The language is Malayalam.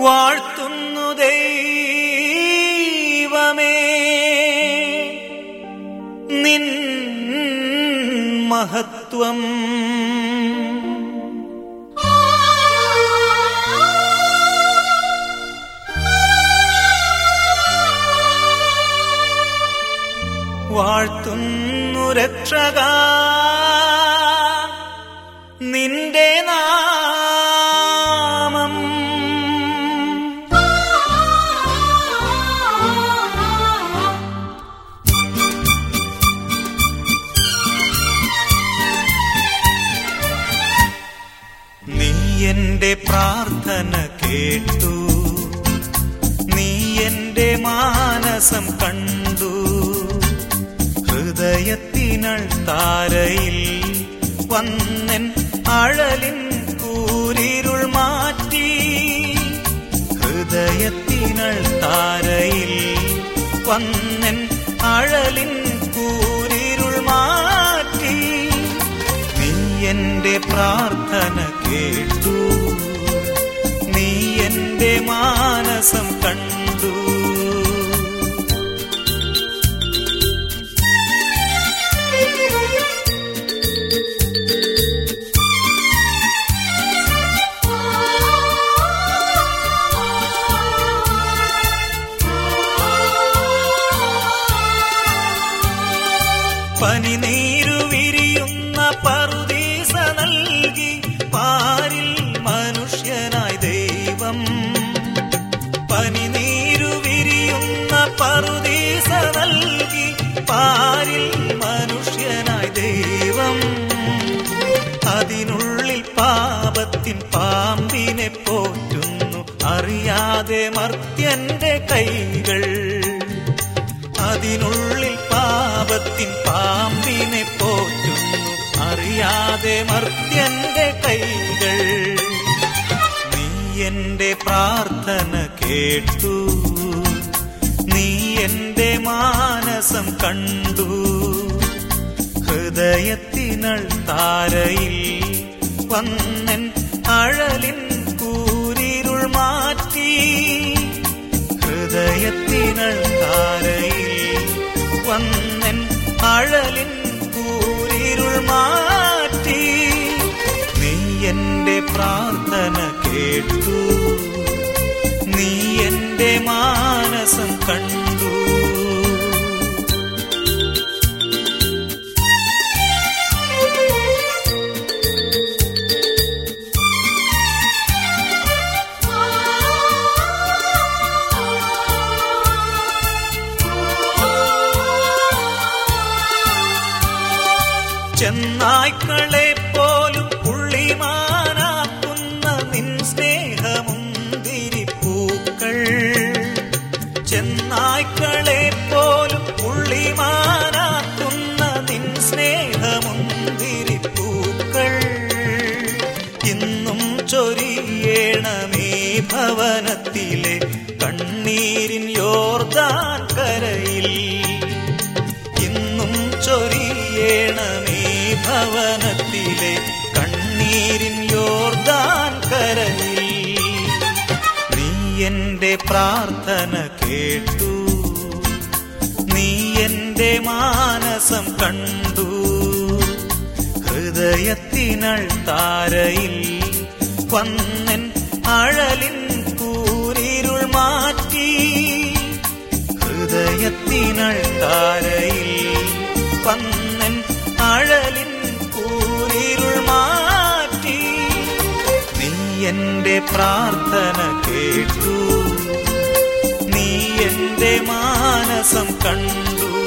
വാഴ്ത്തുന്നു ദൈവമേ നിൻ മഹത്വം വാഴ്ത്തുന്നു രക്ഷക നിന്റെ നാമം നീ എന്റെ പ്രാർത്ഥന കേട്ടു നീ എന്റെ മാനസം കണ്ടു ഹൃദയത്തിനൾ താരയിൽ വന്നൻ അഴലിൻ കൂരിരുൾ മാറ്റി ഹൃദയത്തിനൾ താരയിൽ വന്നൻ അഴലിൻ കൂരിരുൾ മാറ്റി നീ എന്റെ പ്രാർത്ഥന കേട്ടു നീ എന്റെ മാനസം കണ്ടു പനിനീരു വിരിയുന്ന പറുദീസ നൽകി പാരിൽ മനുഷ്യനായി ദൈവം പനിനീരു വിരിയുന്ന പറുദീസ നൽകി പാരിൽ മനുഷ്യനായി ദൈവം അതിനുള്ളിൽ പാപത്തിൻ പാമ്പിനെ പോറ്റുന്നു അറിയാതെ മർത്യന്റെ കൈകൾ അതിനുള്ളിൽ പാപത്തിൻ പാമ്പിനെ പോറ്റുന്നു അറിയാതെ മർത്യന്റെ കൈകൾ നീ എന്റെ പ്രാർത്ഥന കേട്ടു നീ എന്റെ മാനസം കണ്ടു ഹൃദയത്തിനൾ താരയിൽ വന്നൻ അഴലിൻ കൂരിരുൾ മാറ്റി ഹൃദയത്തിനൾ താരയിൽ വന്നൻ അഴലിൻ കൂരിരുൾ മാറ്റി നീ എന്റെ പ്രാർത്ഥന കേട്ടു നീ എന്റെ മാനസം കണ്ടു ചെന്നായ്ക്കളെ പോലും പുള്ളിമാനാക്കുന്ന നിൻ സ്നേഹമുന്തിരിപ്പൂക്കൾ ചെന്നായ്ക്കളെ പോലും പുള്ളിമാനാക്കുന്ന നിൻ സ്നേഹമുന്തിരിപ്പൂക്കൾ ഇന്നും ചൊരിയേണമേ ഭവനത്തിലെ കണ്ണീരിൻ യോർദാൻ കരയിൽ ഇന്നും ചൊരിയേണമേ ഭവനത്തിലെ കണ്ണീരിൻ യോർദാൻ കരയിൽ നീ എന്റെ പ്രാർത്ഥന കേട്ടു നീ എന്റെ മാനസം കണ്ടു ഹൃദയത്തിനൾ താരയിൽ വന്നൻ അഴലിൻ കൂരിരുൾ മാറ്റി ഹൃദയത്തിനൾ താരയിൽ വന്നൻ അഴലിൻ കൂരിരുൾ മാറ്റി നീ എന്റെ പ്രാർത്ഥന കേട്ടു നീ എന്റെ മാനസം കണ്ടു